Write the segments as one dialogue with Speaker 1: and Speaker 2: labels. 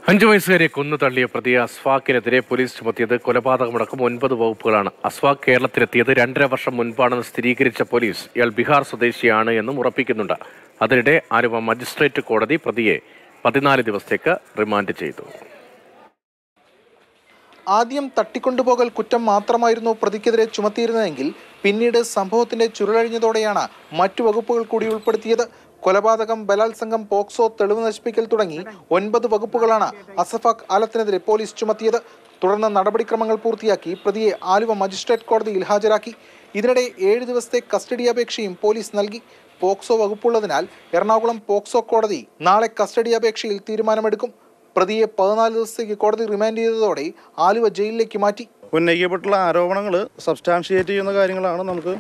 Speaker 1: അഞ്ചു വയസ്സുകാരെ കൊന്നു തള്ളിയ പ്രതി അസ്വാക്കിനെതിരെ പോലീസ് ചുമത്തിയത് കൊലപാതകമടക്കം ഒൻപത് വകുപ്പുകളാണ് അസ്വാഖ് കേരളത്തിലെത്തിയത് രണ്ടര വർഷം മുൻപാണെന്ന് സ്ഥിരീകരിച്ച പോലീസ് ഇയാൾ ബീഹാർ സ്വദേശിയാണ് എന്നും ഉറപ്പിക്കുന്നുണ്ട് അതിനിടെ ആലുവ മജിസ്ട്രേറ്റ് കോടതി പ്രതിയെ പതിനാല് ദിവസത്തേക്ക് റിമാൻഡ് ചെയ്തു
Speaker 2: ആദ്യം തട്ടിക്കൊണ്ടുപോകൽ കുറ്റം മാത്രമായിരുന്നു പ്രതിക്കെതിരെ ചുമത്തിയിരുന്നതെങ്കിൽ പിന്നീട് സംഭവത്തിന്റെ ചുരുളഴിഞ്ഞതോടെയാണ് മറ്റു വകുപ്പുകൾ കൂടി ഉൾപ്പെടുത്തിയത് കൊലപാതകം ബലാത്സംഗം പോക്സോ തെളിവ് നശിപ്പിക്കൽ തുടങ്ങി ഒൻപത് വകുപ്പുകളാണ് അസഫാഖ് ആലത്തിനെതിരെ പോലീസ് ചുമത്തിയത് തുടർന്ന് നടപടിക്രമങ്ങൾ പൂർത്തിയാക്കി പ്രതിയെ ആലുവ മജിസ്ട്രേറ്റ് കോടതിയിൽ ഹാജരാക്കി ഇതിനിടെ ഏഴ് ദിവസത്തെ കസ്റ്റഡി അപേക്ഷയും പോലീസ് നൽകി പോക്സോ വകുപ്പുള്ളതിനാൽ എറണാകുളം പോക്സോ കോടതി നാളെ കസ്റ്റഡി അപേക്ഷയിൽ തീരുമാനമെടുക്കും പ്രതിയെ പതിനാല് ദിവസത്തേക്ക് കോടതി റിമാൻഡ് ചെയ്തതോടെ ആലുവ ജയിലിലേക്ക് മാറ്റി
Speaker 3: ഉന്നയിക്കപ്പെട്ടുള്ള ആരോപണങ്ങൾ സബ്സ്റ്റാൻഷിയേറ്റ് ചെയ്യുന്ന കാര്യങ്ങളാണ് നമുക്ക്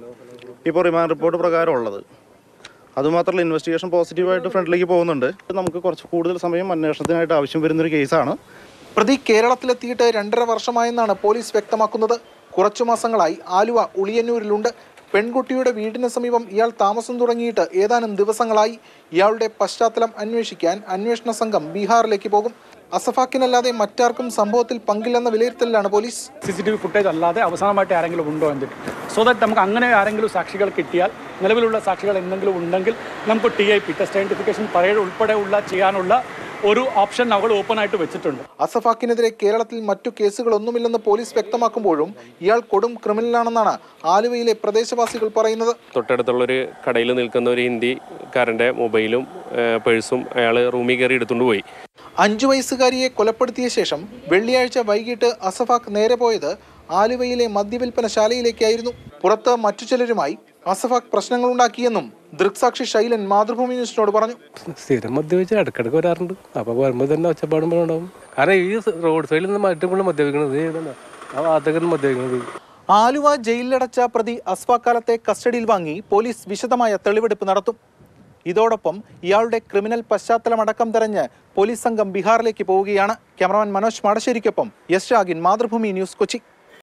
Speaker 3: ഇപ്പോൾ റിമാൻഡ് റിപ്പോർട്ട് പ്രകാരം ഉള്ളത് അതുമാത്രമല്ല ഇൻവെസ്റ്റിഗേഷൻ പോസിറ്റീവായിട്ട് ഫ്രണ്ടിലേക്ക് പോകുന്നുണ്ട് നമുക്ക് കുറച്ച് കൂടുതൽ സമയം അന്വേഷണത്തിനായിട്ട് ആവശ്യം വരുന്നൊരു കേസാണ്
Speaker 2: പ്രതി കേരളത്തിലെത്തിയിട്ട് രണ്ടര വർഷമായെന്നാണ് പോലീസ് വ്യക്തമാക്കുന്നത് കുറച്ചു മാസങ്ങളായി ആലുവ ഉളിയന്നൂരിലുണ്ട് പെൺകുട്ടിയുടെ വീടിന് സമീപം ഇയാൾ താമസം തുടങ്ങിയിട്ട് ഏതാനും ദിവസങ്ങളായി ഇയാളുടെ പശ്ചാത്തലം അന്വേഷിക്കാൻ അന്വേഷണ സംഘം ബീഹാറിലേക്ക് പോകും അസഫാക്കിനല്ലാതെ മറ്റാർക്കും സംഭവത്തിൽ പങ്കില്ലെന്ന വിലയിരുത്തലിലാണ് police
Speaker 4: C C T V footage അല്ലാതെ അവസാനമായിട്ട് ആരെങ്കിലും ഉണ്ടോ എന്നിട്ട് സോ ദാറ്റ് നമുക്ക് അങ്ങനെ ആരെങ്കിലും സാക്ഷികൾ കിട്ടിയാൽ നിലവിലുള്ള സാക്ഷികൾ എന്തെങ്കിലും ഉണ്ടെങ്കിൽ നമുക്ക് T I P test identification parade ഉൾപ്പെടെയുള്ള ചെയ്യാനുള്ള ഒരു ഓപ്ഷൻ നമ്മൾ ഓപ്പൺ ആയിട്ട് വെച്ചിട്ടുണ്ട്
Speaker 2: അസഫാക്കിനെതിരെ കേരളത്തിൽ മറ്റു കേസുകളൊന്നുമില്ലെന്ന് പോലീസ് വ്യക്തമാക്കുമ്പോഴും ഇയാൾ കൊടും ക്രിമിനലാണെന്നാണ് ആലുവയിലെ പ്രദേശവാസികൾ പറയുന്നത്
Speaker 5: തൊട്ടടുത്തുള്ളൊരു കടയിൽ നിൽക്കുന്ന ഒരു ഹിന്ദിക്കാരൻ്റെ മൊബൈലും ഏഹ്, പേഴ്സും അയാൾ റൂമിൽ കയറി എടുത്തുകൊണ്ട് പോയി
Speaker 2: അഞ്ചു വയസ്സുകാരിയെ കൊലപ്പെടുത്തിയ ശേഷം വെള്ളിയാഴ്ച വൈകിട്ട് അസഫാക്ക് നേരെ പോയത് ആലുവയിലെ മദ്യവിൽപ്പനശാലയിലേക്കായിരുന്നു പുറത്ത് മറ്റു ചിലരുമായി അസഫാക്ക് പ്രശ്നങ്ങളുണ്ടാക്കിയെന്നും ദൃക്സാക്ഷി ശൈലൻ മാതൃഭൂമി ന്യൂസിനോട് പറഞ്ഞു
Speaker 6: സ്ഥിരം മദ്യപിച്ച് ഇടക്കിടക്ക് വരാറുണ്ട് അപ്പോൾ വരുമ്പോൾ തന്നെ ഒച്ചപ്പാടും ഉണ്ടാവും കാരണം ഈ റോഡ് സൈഡിൽ നിന്ന് മറ്റും കൂടുതൽ മദ്യപിക്കണത് ഈ ഇതാണ്. ആ ഭാഗത്തൊക്കെ മദ്യപിക്കണത്
Speaker 2: ആലുവ ജയിലിലടച്ച പ്രതി അസ്വാക്കാലത്തെ കസ്റ്റഡിയിൽ വാങ്ങി പോലീസ് വിശദമായ തെളിവെടുപ്പ് നടത്തും ഇതോടൊപ്പം ഇയാളുടെ ക്രിമിനൽ പശ്ചാത്തലമടക്കം തെരഞ്ഞ് പോലീസ് സംഘം ബീഹാറിലേക്ക് പോവുകയാണ് ക്യാമറമാൻ മനോജ് മാടശ്ശേരിക്കൊപ്പം യശ് രാഗിൻ മാതൃഭൂമി ന്യൂസ് കൊച്ചി